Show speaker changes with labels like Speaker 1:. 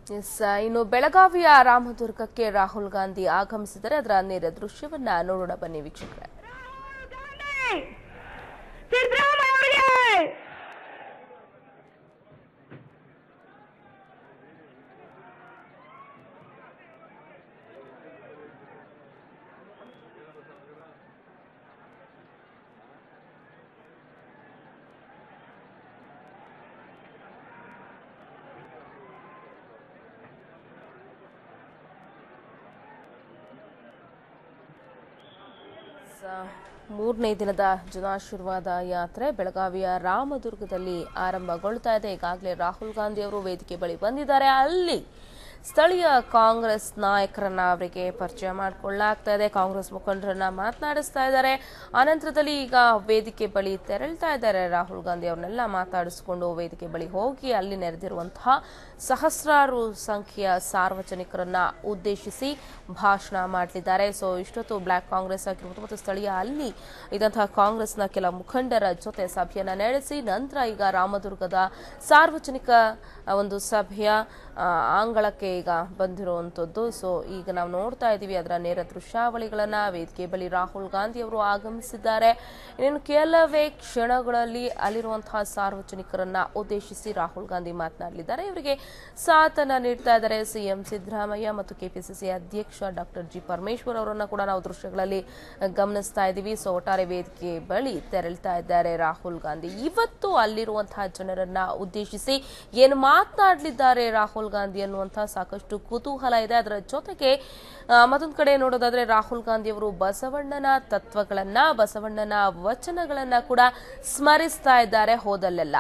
Speaker 1: S ಇನ್ನು ಬೆಳಗಾವಿಯ ರಾಮದುರ್ಗಕ್ಕೆ ರಾಹುಲ್ ಗಾಂಧಿ ಆಗಮಿಸಿದರೆ ಅದರ ನೇರ ದೃಶ್ಯವನ್ನ ನೋಡೋಣ ಬನ್ನಿ ವೀಕ್ಷಕರೇ
Speaker 2: ಸಿದ್ದರಾಮಯ್ಯ ಅವರಿಗೆ
Speaker 1: ಸ- ಮೂರನೇ ದಿನದ ಜನಾಶೀರ್ವಾದ ಯಾತ್ರೆ ಬೆಳಗಾವಿಯ ರಾಮದುರ್ಗದಲ್ಲಿ ಆರಂಭಗೊಳ್ತಾ ಇದೆ ಈಗಾಗಲೇ ರಾಹುಲ್ ಗಾಂಧಿ ಅವರು ವೇದಿಕೆ ಬಳಿ ಬಂದಿದ್ದಾರೆ ಅಲ್ಲಿ ಸ್ಥಳೀಯ ಕಾಂಗ್ರೆಸ್ ನಾಯಕರನ್ನ ಅವರಿಗೆ ಪರಿಚಯ ಮಾಡಿಕೊಳ್ಳಲಾಗ್ತಾ ಇದೆ ಕಾಂಗ್ರೆಸ್ ಮುಖಂಡರನ್ನ ಮಾತನಾಡಿಸ್ತಾ ಇದ್ದಾರೆ ಅನಂತರದಲ್ಲಿ ಈಗ ವೇದಿಕೆ ಬಳಿ ತೆರಳ್ತಾ ಇದ್ದಾರೆ ರಾಹುಲ್ ಗಾಂಧಿ ಅವ್ರನ್ನೆಲ್ಲ ಮಾತಾಡಿಸಿಕೊಂಡು ವೇದಿಕೆ ಬಳಿ ಹೋಗಿ ಅಲ್ಲಿ ನೆರೆದಿರುವಂತಹ ಸಹಸ್ರಾರು ಸಂಖ್ಯೆಯ ಸಾರ್ವಜನಿಕರನ್ನ ಉದ್ದೇಶಿಸಿ ಭಾಷಣ ಮಾಡಲಿದ್ದಾರೆ ಸೊ ಇಷ್ಟೊತ್ತು ಬ್ಲಾಕ್ ಕಾಂಗ್ರೆಸ್ ಆಗಿರ್ಬೋದು ಮತ್ತು ಸ್ಥಳೀಯ ಅಲ್ಲಿ ಇದ್ದಂತಹ ಕಾಂಗ್ರೆಸ್ನ ಕೆಲ ಮುಖಂಡರ ಜೊತೆ ಸಭೆಯನ್ನ ನಡೆಸಿ ನಂತರ ಈಗ ರಾಮದುರ್ಗದ ಸಾರ್ವಜನಿಕ ಆ, ಒಂದು ಸಭೆಯ ಆ, ಅಂಗಳಕ್ಕೆ ಈಗ ಬಂದಿರುವಂಥದ್ದು ಸೊ ಈಗ ನಾವು ನೋಡ್ತಾ ಇದ್ದೀವಿ ಅದರ ನೇರ ದೃಶ್ಯಾವಳಿಗಳನ್ನ ವೇದಿಕೆ ಬಳಿ ರಾಹುಲ್ ಗಾಂಧಿ ಅವರು ಆಗಮಿಸಿದ್ದಾರೆ ಇನ್ನೇನು ಕೆಲವೇ ಕ್ಷಣಗಳಲ್ಲಿ ಅಲ್ಲಿರುವಂತಹ ಸಾರ್ವಜನಿಕರನ್ನ ಉದ್ದೇಶಿಸಿ ರಾಹುಲ್ ಗಾಂಧಿ ಮಾತನಾಡಲಿದ್ದಾರೆ ಇವರಿಗೆ ಸಾಥನ್ನ ನೀಡ್ತಾ ಇದ್ದಾರೆ ಸಿಎಂ ಸಿದ್ದರಾಮಯ್ಯ ಮತ್ತು ಕೆಪಿಸಿಸಿ ಅಧ್ಯಕ್ಷ ಡಾಕ್ಟರ್ ಜಿ ಪರಮೇಶ್ವರ್ ಅವರನ್ನ ಕೂಡ ನಾವು ದೃಶ್ಯಗಳಲ್ಲಿ ಗಮನಿಸ್ತಾ ಇದ್ದೀವಿ ಸೊ ಒಟ್ಟಾರೆ ವೇದಿಕೆ ಬಳಿ ತೆರಳ್ತಾ ಇದ್ದಾರೆ ರಾಹುಲ್ ಗಾಂಧಿ ಇವತ್ತು ಅಲ್ಲಿರುವಂತಹ ಜನರನ್ನ ಉದ್ದೇಶಿಸಿ ಏನು ಮಾತನಾಡಲಿದ್ದಾರೆ ರಾಹುಲ್ ಗಾಂಧಿ ಅನ್ನುವಂತಹ ಸಾಕಷ್ಟು ಕುತೂಹಲ ಇದೆ ಅದರ ಜೊತೆಗೆ ಆ, ಮತ್ತೊಂದು ಕಡೆ ನೋಡೋದಾದ್ರೆ ರಾಹುಲ್ ಗಾಂಧಿ ಅವರು ಬಸವಣ್ಣನ ತತ್ವಗಳನ್ನ ಬಸವಣ್ಣನ ವಚನಗಳನ್ನ ಕೂಡ ಸ್ಮರಿಸ್ತಾ ಇದ್ದಾರೆ ಹೋದಲ್ಲೆಲ್ಲ